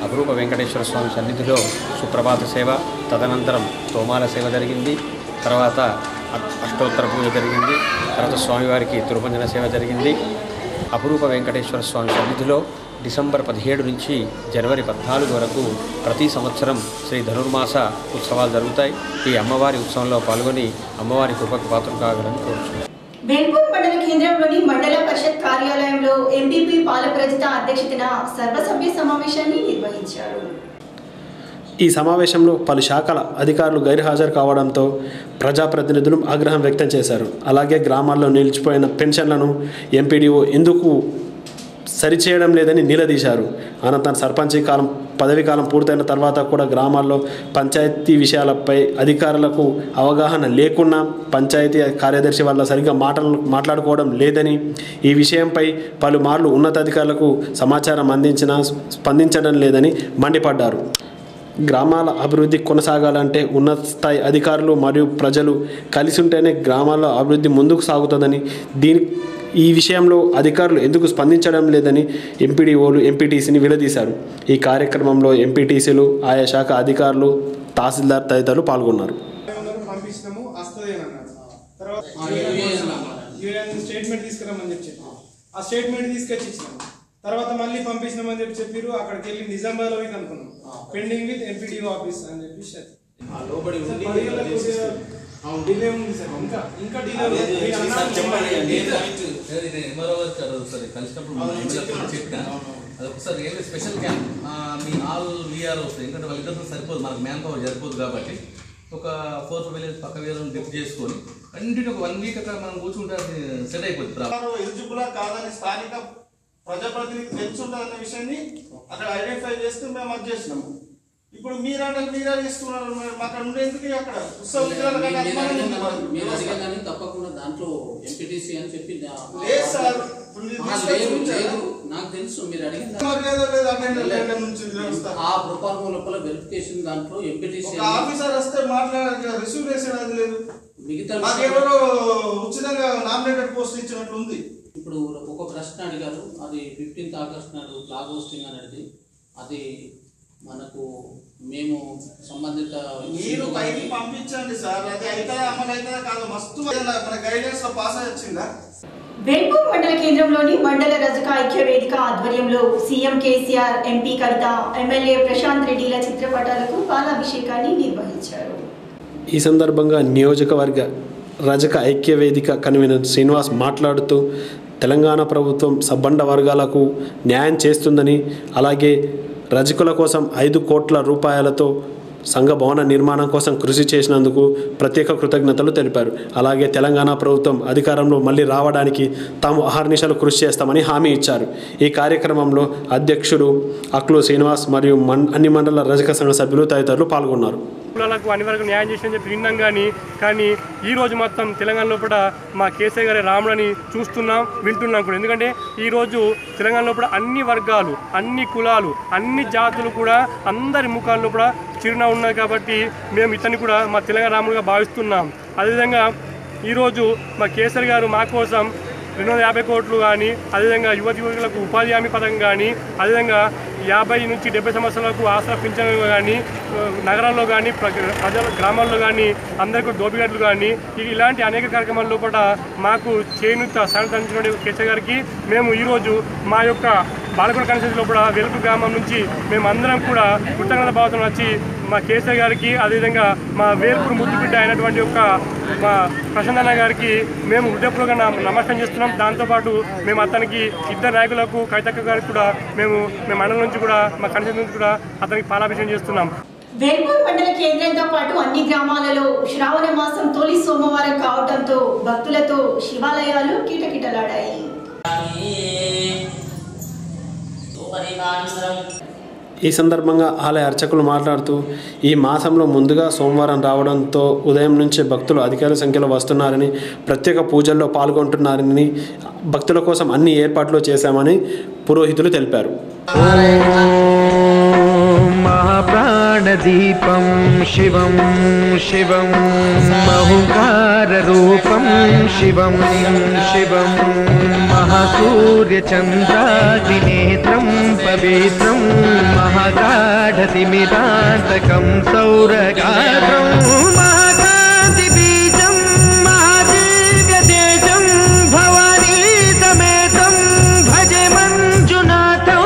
[SPEAKER 16] అపురూప వెంకటేశ్వర స్వామి సన్నిధిలో సుప్రభాత సేవ తదనంతరం తోమాల సేవ జరిగింది తర్వాత అ- అష్టోత్తర పూజ జరిగింది తర్వాత స్వామివారికి తిరుపంజన సేవ జరిగింది అపురూప వెంకటేశ్వర స్వామి సన్నిధిలో డిసెంబర్ పదిహేడు నుంచి జనవరి పద్నాలుగు వరకు ప్రతి సంవత్సరం శ్రీ ధనుర్మాస ఉత్సవాలు జరుగుతాయి ఈ అమ్మవారి ఉత్సవంలో పాల్గొని అమ్మవారి కృపకు పాత్ర కాగలని కోరుచున్నాను
[SPEAKER 1] వేల్పూర్ మండల కేంద్రంలోని మండల పరిషత్ కార్యాలయంలో ఎంపీపీ పాలప్రజిత అధ్యక్షతన సర్వసభ్య సమావేశాన్ని నిర్వహించారు
[SPEAKER 2] ఈ సమావేశంలో పలు శాఖల అధికారులు గైర్హాజరు కావడంతో ప్రజాప్రతినిధులు ఆగ్రహం వ్యక్తం చేశారు అలాగే గ్రామాల్లో నిలిచిపోయిన పెన్షన్లను ఎంపీడీఓ ఎందుకు సరిచేయడం లేదని నిలదీశారు అనంతరం సర్పంచ్ కాలం పదవి కాలం పూర్తయిన తర్వాత కూడా గ్రామాల్లో పంచాయతీ విషయాలపై అధికారులకు అవగాహన లేకున్నా పంచాయతీ కార్యదర్శి వల్ల సరిగ్గా మాటలు మాట్లాడుకోవడం లేదని ఈ విషయంపై పలుమార్లు ఉన్నతాధికారులకు సమాచారం అందించినా స్పందించడం లేదని మండిపడ్డారు గ్రామాల అభివృద్ధి కొనసాగాలంటే ఉన్నత స్థాయి అధికారులు మరియు ప్రజలు కలిసి ఉంటేనే గ్రామాల అభివృద్ధి ముందుకు సాగుతుందని దీని ఈ విషయంలో అధికారులు ఎందుకు స్పందించడం లేదని ఎంపీడీఓలు ఎంపీటీసీని విడదీశారు ఈ కార్యక్రమంలో ఎంపీటీసీలు ఆయా శాఖ అధికారులు తహసీల్దార్ తదితరులు పాల్గొన్నారు
[SPEAKER 17] పంపించినాము వస్తుంది అని అన్నాడు తర్వాత యూఏఎన్ స్టేట్మెంట్ తీసుకురామని చెప్పి చెప్పాను ఆ స్టేట్మెంట్ తీసుకొచ్చి ఇచ్చినాము తర్వాత మళ్ళీ పంపించినామని చెప్పి చెప్పారు అక్కడికి వెళ్ళి నిజామాబాద్లో పోయి కనుక్కున్నాం పెండింగ్ విత్ ఎంపీడీఓ ఆఫీస్ అని చెప్పేసి అది. సార్, పది గంటలకు కొద్దిగా డిలే ఉంది సార్ ఇంకా ఇంకా డిలే ఉంది మీరు అన్నారు.
[SPEAKER 18] కలిసినప్పుడు మన ఎమ్మెల్యే చెప్పిన అదొకసారి ఏం స్పెషల్ క్యాంప్ ఆ, మీ ఆల్ వీఆర్ వస్తాయి ఎందుకంటే వాళ్ళిద్దరితో సరిపోదు మనకు మ్యాన్ పవర్ సరిపోదు కాబట్టి ఒక ఫోర్ ఫైవ్ విలేజ్ పక్క వీళ్ళని డిప్ చేసుకొని కంటిన్యూ ఒక వన్ వీక్ అక్కడ మనం కూర్చుంటే అది సెట్ అయిపోతుంది ప్రాబ్లం
[SPEAKER 17] ఎలిజిబుల్ కాదని స్థానిక ప్రజాప్రతినిధి తెలుసుంటారన్న విషయాన్ని అక్కడ ఐడెంటిఫై చేస్తూ మేము అది చేసినాము ఇప్పుడు మీరంటే మీరే ఇస్తున్నారు మరి మాకు అక్కడ ఉండేందుకు అక్కడ ఉత్సవ విగ్రహాల కంటే అభిమానం ఉంది మాకు.
[SPEAKER 19] మేము అడిగాను తప్పకుండా దాంట్లో ఎంపీటీసీ అని చెప్పి నా-
[SPEAKER 17] లేదు సార్ ఇప్పుడు మీరు
[SPEAKER 19] ఆ,
[SPEAKER 17] తీసుకొచ్చి
[SPEAKER 19] లేదు,
[SPEAKER 17] ఉంచారా?
[SPEAKER 19] లేదు. నాకు తెలుసు మీరు అడిగిన
[SPEAKER 17] మరి ఏదో లేదు అటెండర్ లేటర్ నుంచి వ్యవస్థ.
[SPEAKER 19] ఆ ప్రొఫార్మో లోపల వెరిఫికేషన్ దాంట్లో ఎంపీటీసీ
[SPEAKER 17] ఒక ఆఫీసర్ వస్తే మాట్లాడ రిసీవ్ చేసేది అది లేదు
[SPEAKER 19] మిగతా
[SPEAKER 17] మాకెవరో ఉచితంగా నామినేటెడ్ పోస్ట్ ఇచ్చినట్లు ఉంది
[SPEAKER 19] ఇప్పుడు ఒక ప్రశ్న అడిగారు అది ఫిఫ్టీన్త్ ఆగస్ట్ నాడు ఫ్లాగ్ హోస్టింగ్ అనేది అది మనకు మేము సంబంధిత
[SPEAKER 17] మీరు పైకి పంపించండి సార్ అది అయితే అమలు అవుతుందా కాదు మస్తు మన గైడెన్స్ లో పాస్ అయ్యి వచ్చిందా
[SPEAKER 1] వేల్పూర్ మండల కేంద్రంలోని మండల రజక ఐక్య వేదిక ఆధ్వర్యంలో CM KCR MP Kavitha MLA Prashanth రెడ్డిల చిత్రపటాలకు పాలాభిషేకాన్ని నిర్వహించారు
[SPEAKER 2] ఈ సందర్భంగా నియోజకవర్గ రజక ఐక్య వేదిక కన్వీనర్ శ్రీనివాస్ మాట్లాడుతూ తెలంగాణ ప్రభుత్వం సబ్బండ వర్గాలకు న్యాయం చేస్తుందని అలాగే రజకుల కోసం ఐదు కోట్ల రూపాయలతో సంఘ భవన నిర్మాణం కోసం కృషి చేసినందుకు ప్రత్యేక కృతజ్ఞతలు తెలిపారు అలాగే తెలంగాణ ప్రభుత్వం అధికారంలో మళ్ళీ రావడానికి తాము అహర్నిశలు కృషి చేస్తామని హామీ ఇచ్చారు ఈ కార్యక్రమంలో అధ్యక్షుడు అక్లు శ్రీనివాస్ మరియు మన్ అన్ని మండల రజక సంఘ సభ్యులు తదితరులు పాల్గొన్నారు
[SPEAKER 20] కులాలకు అన్ని వరకు న్యాయం చేసిన చెప్పి విన్నాం కానీ కానీ ఈ రోజు మొత్తం తెలంగాణ లోపల మా కేసీఆర్ గారి రాముడని చూస్తున్నాం వింటున్నాం కూడా ఎందుకంటే ఈ రోజు తెలంగాణ లోపల అన్ని వర్గాలు అన్ని కులాలు అన్ని జాతులు కూడా అందరి ముఖాల్లో కూడా చిరునవ్వు ఉన్నాయి కాబట్టి మేము ఇతన్ని కూడా మా తెలంగాణ రాముడిగా భావిస్తున్నాం అదేవిధంగా ఈరోజు మా కేసీఆర్ గారు మా కోసం రెండు వందల యాభై కోట్లు కానీ అదేవిధంగా యువతి యువకులకు ఉపాధి హామీ పథకం కానీ అదేవిధంగా యాభై నుంచి డెబ్బై సంవత్సరాలకు ఆసరా పింఛన్లు కానీ ఆ, నగరాల్లో కానీ ప్ర- ప్రజల గ్రామాల్లో కానీ అందరికీ దోపిగట్లు కానీ ఇ- ఇలాంటి అనేక కార్యక్రమాల లోపల మాకు చేనుత సహకరించినటువంటి కేసీ గారికి మేము ఈరోజు మా యొక్క బాలకొండ కాన్స్టిట్యూన్సీ లోపల వెలుపు గ్రామం నుంచి మేము అందరం కూడా కృతజ్ఞత భావంతో వచ్చి మా కేసీ గారికి అదేవిధంగా మా వేల్పూర్ ముద్దు బిడ్డ అయినటువంటి యొక్క మా ప్రశాంత్ అన్న గారికి మేము హృదయపూర్వకంగా నమ- నమస్కారం చేస్తున్నాం దాంతోపాటు మేము అతనికి ఇద్దరు నాయకులకు కవితక్క గారికి కూడా మేము మేము మండలం నుంచి కూడా మా కన్సెన్ నుంచి కూడా అతనికి పాలాభిషేకం చేస్తున్నాం
[SPEAKER 1] వేల్పూర్ మండల కేంద్రంతో పాటు అన్ని గ్రామాలలో శ్రావణ మాసం తొలి సోమవారం కావడంతో భక్తులతో శివాలయాలు కిటకిటలాడాయి
[SPEAKER 2] ఈ సందర్భంగా ఆలయ అర్చకులు మాట్లాడుతూ ఈ మాసంలో ముందుగా సోమవారం రావడంతో ఉదయం నుంచే భక్తులు అధికార సంఖ్యలో వస్తున్నారని ప్రత్యేక పూజల్లో పాల్గొంటున్నారని భక్తుల కోసం అన్ని ఏర్పాట్లు చేశామని పురోహితులు తెలిపారు
[SPEAKER 15] మహాప్రాణ
[SPEAKER 21] प्राणदीपं शिवं शिवं बहुकाररूपं शिवं शिवं महासूर्यचन्द्रादिनेत्रं पवित्रं महागाढतिमिरान्तकं सौरगात्रं महाकान्तिबीजं महादीर्घतेजं भवानी समेतं भजे मञ्जुनाथम्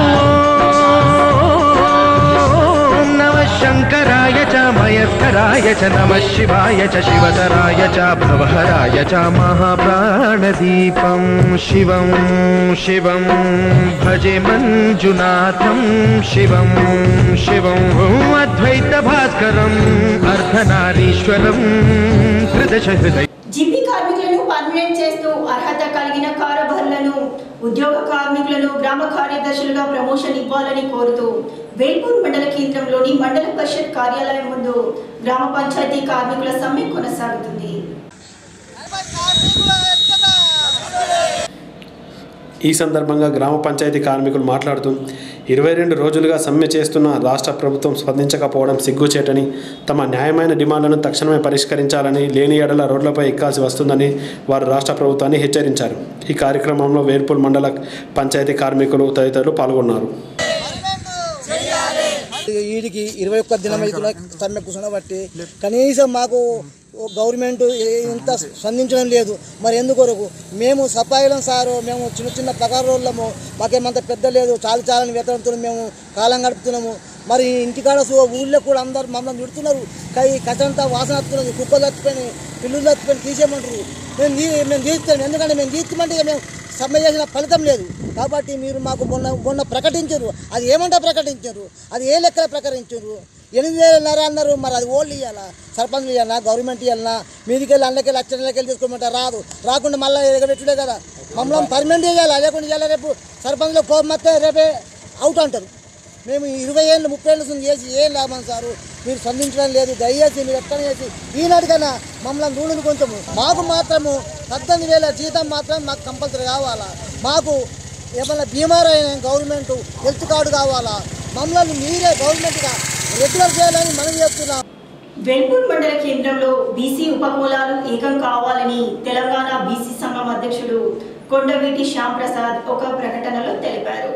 [SPEAKER 21] ॐ नमः शङ्कराय च मयस्कराय च नमः शिवाय च शिवतराय च भवहराय च महाप्राणदीपं शिवं शिवं भजे मञ्जुनाथं शिवं शिवं अद्वैतभास्करम् अर्धनारीश्वरं त्रिदशहृदय
[SPEAKER 1] జిపి కార్మికులను పర్మనెంట్ చేస్తూ అర్హత కలిగిన కారభర్లను ఉద్యోగ కార్మికులను గ్రామ కార్యదర్శులుగా ప్రమోషన్ ఇవ్వాలని కోరుతూ వేల్పూర్ మండల కేంద్రంలోని మండల పరిషత్ కార్యాలయం ముందు గ్రామ పంచాయతీ కార్మికుల సమ్మె కొనసాగుతుంది
[SPEAKER 2] ఈ సందర్భంగా గ్రామ పంచాయతీ కార్మికులు మాట్లాడుతూ ఇరవై రెండు రోజులుగా సమ్మె చేస్తున్న రాష్ట్ర ప్రభుత్వం స్పందించకపోవడం సిగ్గుచేటని తమ న్యాయమైన డిమాండ్లను తక్షణమే పరిష్కరించాలని లేని ఎడల రోడ్లపై ఎక్కాల్సి వస్తుందని వారు రాష్ట్ర ప్రభుత్వాన్ని హెచ్చరించారు ఈ కార్యక్రమంలో వేర్పూల్ మండల పంచాయతీ కార్మికులు తదితరులు పాల్గొన్నారు
[SPEAKER 22] వీడికి ఇరవై ఒక్క దినం అవుతున్న సమ్మె కూర్చున్న బట్టి కనీసం మాకు గవర్నమెంట్ ఇంత స్పందించడం లేదు మరి ఎందుకొరకు మేము సఫాయిలం సారు మేము చిన్న చిన్న ప్రకారోళ్ళము మాకేమంత పెద్ద లేదు చాలు చాలని వేతనంతో మేము కాలం గడుపుతున్నాము మరి ఇంటికాడ సు- ఊళ్ళో కూడా అందరు మమ్మల్ని తిడుతున్నారు కై కచంతా వాసన వస్తున్నది కుక్కలు తప్పిపోయి పిల్లులు తప్పిపోయి తీసేయమంటారు మేము తీ- మేము తీస్తాం ఎందుకంటే మేము తీస్తామంటే ఇక మేము సమ్మె చేసిన ఫలితం లేదు కాబట్టి మీరు మాకు మొన్న మొన్న ప్రకటించారు అది ఏమంటే ప్రకటించారు అది ఏ లెక్కన ప్రకటించారు ఎనిమిది వేలన్నర అన్నారు మరి అది ఓళ్ళు ఇవ్వాలా సర్పంచ్ ఇవ్వాలన్నా గవర్నమెంట్ ఇవ్వాలన్నా మీదికి వెళ్ళి అన్నకి లక్ష నెలకి వెళ్ళి తీసుకోమంటారు రాదు రాకుండా మళ్ళీ ఎగబెట్టుడే కదా మమ్మల్ని పర్మనెంట్ చేయాలి లేకుండా ఇవ్వాలి రేపు సర్పంచ్లో కోపం వస్తే రేపే అవుట్ అంటారు మేము ఇరవై ఏళ్ళు ముప్పై ఏళ్ళు నుంచి చేసి ఏం లాభం సారు మీరు స్పందించడం లేదు దయచేసి మీరు ఎక్కడ చేసి ఈనాటికైనా మమ్మల్ని దూడని కొంచెము మాకు మాత్రము పద్దెనిమిది వేల జీతం మాత్రం మాకు కంపల్సరీ కావాలా మాకు ఏమన్నా బీమార్ అయిన గవర్నమెంట్ హెల్త్ కార్డు కావాలా మమ్మల్ని మీరే గవర్నమెంట్గా రెగ్యులర్ చేయాలని మనం చెప్తున్నాం
[SPEAKER 1] వెల్పూర్ మండల కేంద్రంలో బీసీ ఉపకులాలు ఏకం కావాలని తెలంగాణ బీసీ సంఘం అధ్యక్షుడు కొండవీటి శ్యామ్ ప్రసాద్ ఒక ప్రకటనలో తెలిపారు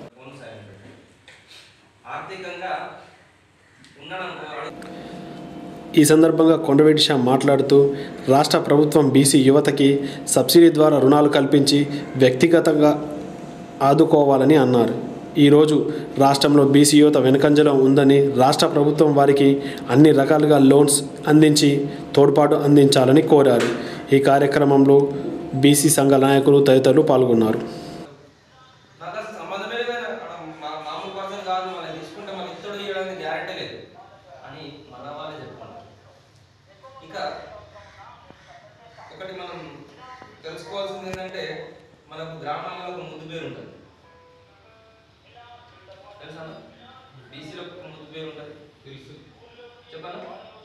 [SPEAKER 23] ఆర్థికంగా ఉండడం
[SPEAKER 2] ఈ సందర్భంగా కొండవీటి శ్యామ్ మాట్లాడుతూ రాష్ట్ర ప్రభుత్వం బీసీ యువతకి సబ్సిడీ ద్వారా రుణాలు కల్పించి వ్యక్తిగతంగా ఆదుకోవాలని అన్నారు ఈరోజు రాష్ట్రంలో బీసీ యువత వెనుకంజలో ఉందని రాష్ట్ర ప్రభుత్వం వారికి అన్ని రకాలుగా లోన్స్ అందించి తోడ్పాటు అందించాలని కోరారు ఈ కార్యక్రమంలో బీసీ సంఘ నాయకులు తదితరులు పాల్గొన్నారు
[SPEAKER 23] నాకు అసలు సంబంధమే లేదు ఆయన. మా- మామూలు పర్సన్ కాదు మనం తీసుకుంటే మన ఇతడు ఇవ్వడానికి గ్యారంటీ లేదు అని మన వాళ్ళే చెప్పుకున్నారు ఇక ఒకటి మనం తెలుసుకోవాల్సింది ఏంటంటే మనకు గ్రామాల్లో ఒక ముద్దు పేరు ఉంటుంది తెలుసా బీసీలో ఒక ముద్దు పేరు ఉంటుంది తెలుసు చెప్పాను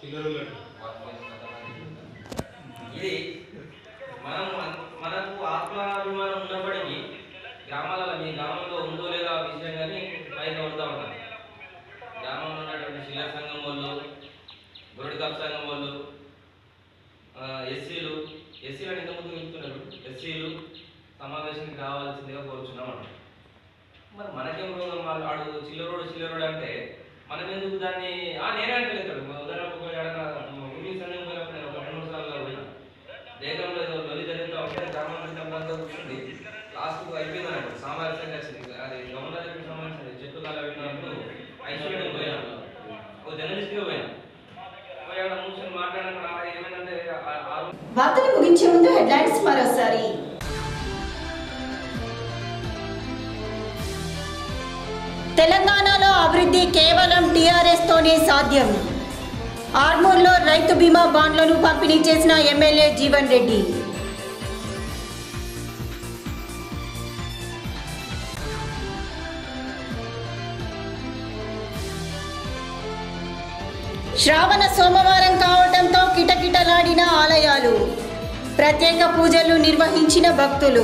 [SPEAKER 23] ఇది మనం మనకు ఆత్మాభిమానం ఉన్నప్పటికీ గ్రామాలలో మీ గ్రామంలో ఉందో లేదో ఆ విషయం కానీ పైకి వడుతూ ఉంటాం గ్రామంలో ఉన్నటువంటి శిలా సంఘం వాళ్ళు గొరడి కప్ సంఘం వాళ్ళు ఆ, ఎస్సీలు ఎస్సీలు అని ఇంతకుముందు చెప్తున్నారు ఎస్సీలు సమావేశానికి రావాల్సిందిగా కోరుచున్నాం అంట మరి మనకేం రోగం వాళ్ళు ఆడు చిల్లరోడు చిల్లరోడు అంటే మనం ఎందుకు దాన్ని ఆ నేనే అంటే వెళ్తాడు మా ఉదాహరణకు పోయి ఆడ ఊరి సంఘం పోయినప్పుడు నేను ఒక రెండు మూడు సార్లు పోయినా దేశంలో ఏదో లొలి జరుగుతూ ఉంటే గ్రామాంతా కూర్చుంది లాస్ట్ అయిపోయింది అన్నట్టు సామరస్యంగా వచ్చింది అది గవర్నర్ దగ్గర సంబంధించింది చెట్టు కాల పెట్టినప్పుడు ఐసోలేట్ పోయినా ఒక జర్నలిస్ట్గా పోయినా పోయి ఆడ కూర్చొని మాట్లాడినప్పుడు ఆ ఏమైందంటే ఆ- ఆ
[SPEAKER 1] వార్తలు ముగించే ముందు హెడ్లైన్స్ మరోసారి తెలంగాణలో అభివృద్ధి కేవలం టీఆర్ఎస్ తోనే సాధ్యం ఆర్మూర్లో రైతు బీమా బాండ్లను పంపిణీ చేసిన ఎమ్మెల్యే జీవన్ రెడ్డి శ్రావణ సోమవారం కావడంతో కిటకిటలాడిన ఆలయాలు ప్రత్యేక పూజలు నిర్వహించిన భక్తులు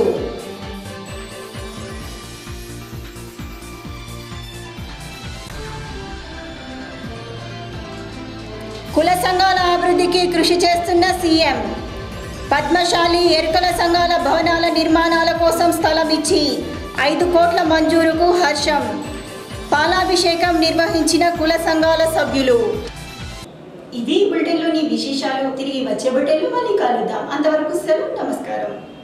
[SPEAKER 1] కుల సంఘాల అభివృద్ధికి కృషి చేస్తున్న సీఎం పద్మశాలి ఎరుకల సంఘాల భవనాల నిర్మాణాల కోసం స్థలం ఇచ్చి ఐదు కోట్ల మంజూరుకు హర్షం పాలాభిషేకం నిర్వహించిన కుల సంఘాల సభ్యులు
[SPEAKER 3] ఇది బులెటిన్లోని విశేషాలు తిరిగి వచ్చే బులెటిన్లో మళ్ళీ కలుద్దాం అంతవరకు సెలవు నమస్కారం